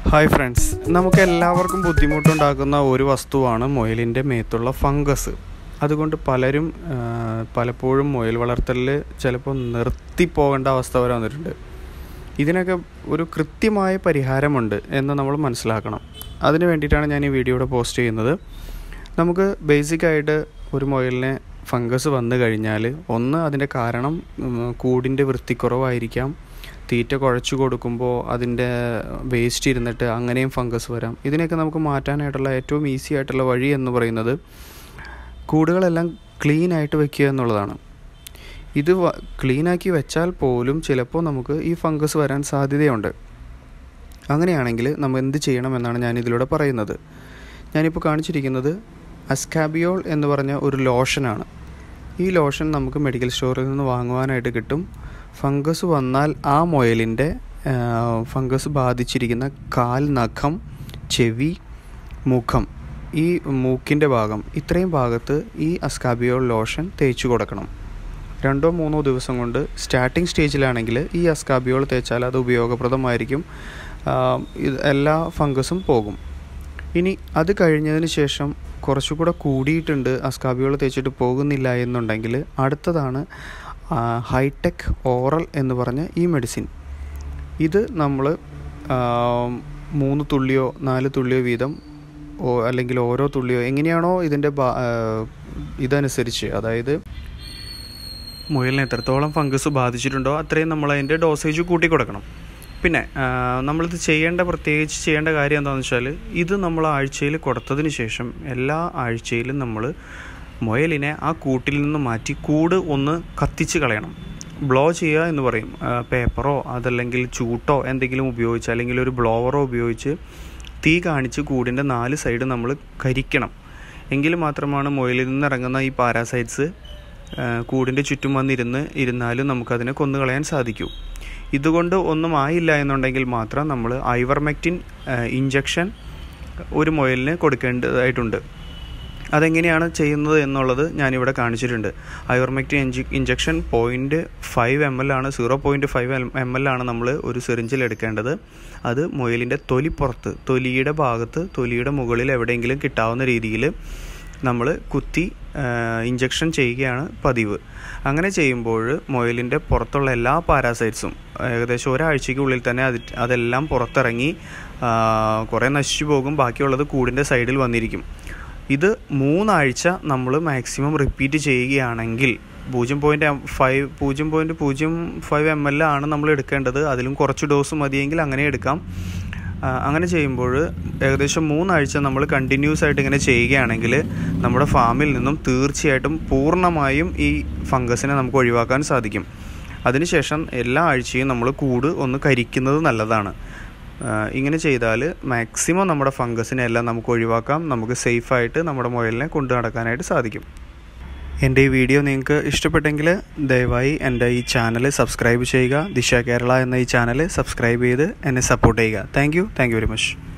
hi friends നമുക്ക് എല്ലാവർക്കും ബുദ്ധിമുട്ടുണ്ടാക്കുന്ന ഒരു വസ്തുവാണ് മുയലിൻ്റെ മേത്തുള്ള ഫംഗസ് അതുകൊണ്ട് പലരും ആ, പലപ്പോഴും മുയൽ വളർത്തലിൽ ചിലപ്പോൾ നിർത്തിപ്പോകേണ്ട അവസ്ഥ വരെ വന്നിട്ടുണ്ട് ഇതിനൊക്കെ ഒരു കൃത്യമായ പരിഹാരമുണ്ട് എന്ന് നമ്മൾ മനസ്സിലാക്കണം അതിന് വേണ്ടിയിട്ടാണ് ഞാൻ ഈ വീഡിയോ ഇവിടെ പോസ്റ്റ് ചെയ്യുന്നത് നമുക്ക് ബേസിക്കായിട്ട് ഒരു മുയലിനെ ഫംഗസ് വന്നു കഴിഞ്ഞാൽ ഒന്ന് അതിൻ്റെ കാരണം ഉം, കൂടിൻ്റെ വൃത്തിക്കുറവായിരിക്കാം തീറ്റ കുഴച്ച് കൊടുക്കുമ്പോൾ അതിൻ്റെ വേസ്റ്റ് ഇരുന്നിട്ട് അങ്ങനെയും ഫംഗസ് വരാം ഇതിനെയൊക്കെ നമുക്ക് മാറ്റാനായിട്ടുള്ള ഏറ്റവും ഈസി ആയിട്ടുള്ള വഴി എന്ന് പറയുന്നത് കൂടുകളെല്ലാം ക്ലീൻ ആയിട്ട് വെക്കുക എന്നുള്ളതാണ് ഇത് ക്ലീനാക്കി വെച്ചാൽ പോലും ചിലപ്പോൾ നമുക്ക് ഈ ഫംഗസ് വരാൻ സാധ്യതയുണ്ട് അങ്ങനെയാണെങ്കിൽ നമ്മൾ എന്ത് ചെയ്യണമെന്നാണ് ഞാൻ ഇതിലൂടെ പറയുന്നത് ഞാനിപ്പോൾ കാണിച്ചിരിക്കുന്നത് അസ്കാബിയോൾ എന്ന് പറഞ്ഞ ഒരു ലോഷനാണ് ഈ ലോഷൻ നമുക്ക് മെഡിക്കൽ സ്റ്റോറിൽ നിന്ന് വാങ്ങുവാനായിട്ട് കിട്ടും ഫംഗസ് വന്നാൽ ആ മുയലിൻ്റെ ഫംഗസ് ബാധിച്ചിരിക്കുന്ന കാൽ നഖം ചെവി മുഖം ഈ മൂക്കിൻ്റെ ഭാഗം ഇത്രയും ഭാഗത്ത് ഈ അസ്കാബിയോൾ ലോഷൻ തേച്ച് കൊടുക്കണം രണ്ടോ മൂന്നോ ദിവസം കൊണ്ട് സ്റ്റാർട്ടിംഗ് സ്റ്റേജിലാണെങ്കിൽ ഈ അസ്കാബിയോൾ തേച്ചാൽ അത് ഉപയോഗപ്രദമായിരിക്കും ആ, ഇത് എല്ലാ ഫംഗസും പോകും ഇനി അത് കഴിഞ്ഞതിന് ശേഷം കുറച്ചുകൂടെ കൂടിയിട്ടുണ്ട് അസ്കാബിയോൾ തേച്ചിട്ട് പോകുന്നില്ല എന്നുണ്ടെങ്കിൽ അടുത്തതാണ് ഹൈടെക് ഓറൽ എന്ന് പറഞ്ഞ ഈ മെഡിസിൻ ഇത് നമ്മൾ മൂന്ന് തുള്ളിയോ നാല് തുള്ളിയോ വീതം ഓ അല്ലെങ്കിൽ ഓരോ തുള്ളിയോ എങ്ങനെയാണോ ഇതിൻ്റെ ബാ- ആ, ഇതനുസരിച്ച് അതായത് മുയലിന് എത്രത്തോളം ഫംഗസ് ബാധിച്ചിട്ടുണ്ടോ അത്രയും നമ്മൾ അതിൻ്റെ ഡോസേജ് കൂട്ടി കൊടുക്കണം പിന്നെ ആ, നമ്മളിത് ചെയ്യേണ്ട പ്രത്യേകിച്ച് ചെയ്യേണ്ട കാര്യം എന്താണെന്ന് വെച്ചാൽ ഇത് നമ്മൾ ആഴ്ചയിൽ കൊടുത്തതിന് ശേഷം എല്ലാ ആഴ്ചയിലും നമ്മൾ മുയലിനെ ആ കൂട്ടിൽ നിന്ന് മാറ്റി കൂട് ഒന്ന് കത്തിച്ച് കളയണം ബ്ലോ ചെയ്യുക എന്ന് പറയും ആ, പേപ്പറോ അതല്ലെങ്കിൽ ചൂട്ടോ എന്തെങ്കിലും ഉപയോഗിച്ച് അല്ലെങ്കിൽ ഒരു ബ്ലോവറോ ഉപയോഗിച്ച് തീ കാണിച്ച് കൂടിൻ്റെ നാല് സൈഡ് നമ്മൾ കരിക്കണം എങ്കിൽ മാത്രമാണ് മുയലിൽ നിന്ന് ഇറങ്ങുന്ന ഈ പാരാസൈറ്റ്സ് കൂടിൻ്റെ ചുറ്റും വന്നിരുന്ന് ഇരുന്നാലും നമുക്കതിനെ കൊന്നുകളയാൻ സാധിക്കൂ ഇതുകൊണ്ട് ഒന്നും ആയില്ല എന്നുണ്ടെങ്കിൽ മാത്രം നമ്മൾ ഐവർമെക്റ്റിൻ ഇഞ്ചക്ഷൻ ഒരു മുയലിന് കൊടുക്കേണ്ടതായിട്ടുണ്ട് അതെങ്ങനെയാണ് ചെയ്യുന്നത് എന്നുള്ളത് ഞാനിവിടെ കാണിച്ചിട്ടുണ്ട് ഐവർമെക്റ്റിൻ ഇഞ്ചി injection point five M L ആണ് zero point five M L ആണ് നമ്മൾ ഒരു സിറിഞ്ചിൽ എടുക്കേണ്ടത് അത് മുയലിൻ്റെ തൊലിപ്പുറത്ത് തൊലിയുടെ ഭാഗത്ത് തൊലിയുടെ മുകളിൽ എവിടെയെങ്കിലും കിട്ടാവുന്ന രീതിയിൽ നമ്മൾ കുത്തി ഇഞ്ചക്ഷൻ ചെയ്യുകയാണ് പതിവ് അങ്ങനെ ചെയ്യുമ്പോൾ മുയലിൻ്റെ പുറത്തുള്ള എല്ലാ പാരാസൈറ്റ്സും ഏകദേശം ഒരാഴ്ചയ്ക്കുള്ളിൽ തന്നെ അത് അതെല്ലാം പുറത്തിറങ്ങി ആ, കുറേ നശിച്ചു പോകും ബാക്കിയുള്ളത് കൂടിൻ്റെ സൈഡിൽ വന്നിരിക്കും ഇത് മൂന്നാഴ്ച നമ്മൾ മാക്സിമം റിപ്പീറ്റ് ചെയ്യുകയാണെങ്കിൽ പൂജ്യം പോയിൻറ്റ് ഫൈവ് പൂജ്യം പോയിൻറ്റ് പൂജ്യം ഫൈവ് എം എൽ ആണ് നമ്മൾ എടുക്കേണ്ടത് അതിലും കുറച്ച് ഡോസ് മതിയെങ്കിൽ അങ്ങനെ എടുക്കാം ആ, അങ്ങനെ ചെയ്യുമ്പോൾ ഏകദേശം മൂന്നാഴ്ച നമ്മൾ കണ്ടിന്യൂസ് ആയിട്ട് ഇങ്ങനെ ചെയ്യുകയാണെങ്കിൽ നമ്മുടെ ഫാമിൽ നിന്നും തീർച്ചയായിട്ടും പൂർണ്ണമായും ഈ ഫംഗസിനെ നമുക്ക് ഒഴിവാക്കാൻ സാധിക്കും അതിനുശേഷം എല്ലാ ആഴ്ചയും നമ്മൾ കൂട് ഒന്ന് കരിക്കുന്നത് നല്ലതാണ് ആ, ഇങ്ങനെ ചെയ്താൽ മാക്സിമം നമ്മുടെ ഫംഗസിനെ എല്ലാം നമുക്ക് ഒഴിവാക്കാം നമുക്ക് സേഫായിട്ട് നമ്മുടെ മുയലിനെ കൊണ്ടു നടക്കാനായിട്ട് സാധിക്കും എൻ്റെ ഈ വീഡിയോ നിങ്ങൾക്ക് ഇഷ്ടപ്പെട്ടെങ്കിൽ ദയവായി എൻ്റെ ഈ ചാനൽ സബ്സ്ക്രൈബ് ചെയ്യുക ദിശ കേരള എന്ന ഈ ചാനൽ സബ്സ്ക്രൈബ് ചെയ്ത് എന്നെ സപ്പോർട്ട് ചെയ്യുക thank you thank you very much